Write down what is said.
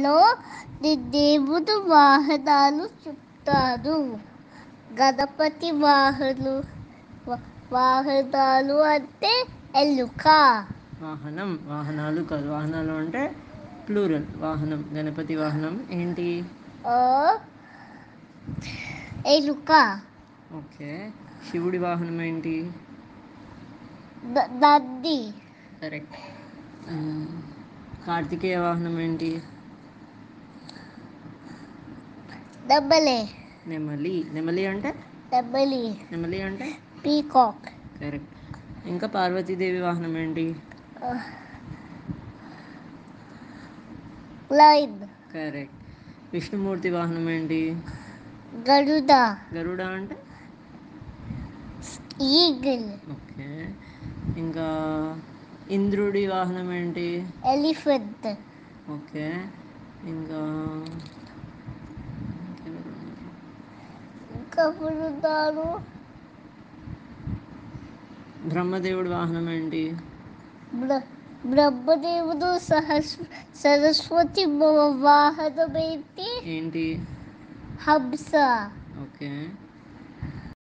కథలో ది- దేవుడు వాహనాలు చెప్తాడు గణపతి వాహను వా- వాహనాలు అంటే ఎలుక వాహనం వాహనాలు కాదు వాహనాలు అంటే ప్లూరల్ వాహనం గణపతి వాహనం ఏంటి ఆ, ఎలుక ఓకే శివుడి వాహనం ఏంటి ద- నంది కరెక్ట్ మ్మ్. కార్తికేయ వాహనం ఏంటి నెమలి నెమలి నెమలి అంటే నెమలి నెమలి అంటే పీకాక్ కరెక్ట్ ఇంకా పార్వతీదేవి వాహనం ఏంటి లైన్ కరెక్ట్ విష్ణుమూర్తి వాహనం ఏంటి గరుడ గరుడ అంటే ఈగిల్ ఓకే ఇంకా ఇంద్రుడి వాహనం ఏంటి ఎలిఫెంట్ ఓకే ఇంకా ఇంకెవరు ఉన్నారు? ఇంకా ఉన్నారు బ్రహ్మదేవుడి వాహనం ఏంటి బ్ర- బ్రహ్మదేవుడు సహస్ సరస్వతి మ- వాహనం ఏంటి ఏంటి హంస ఓకే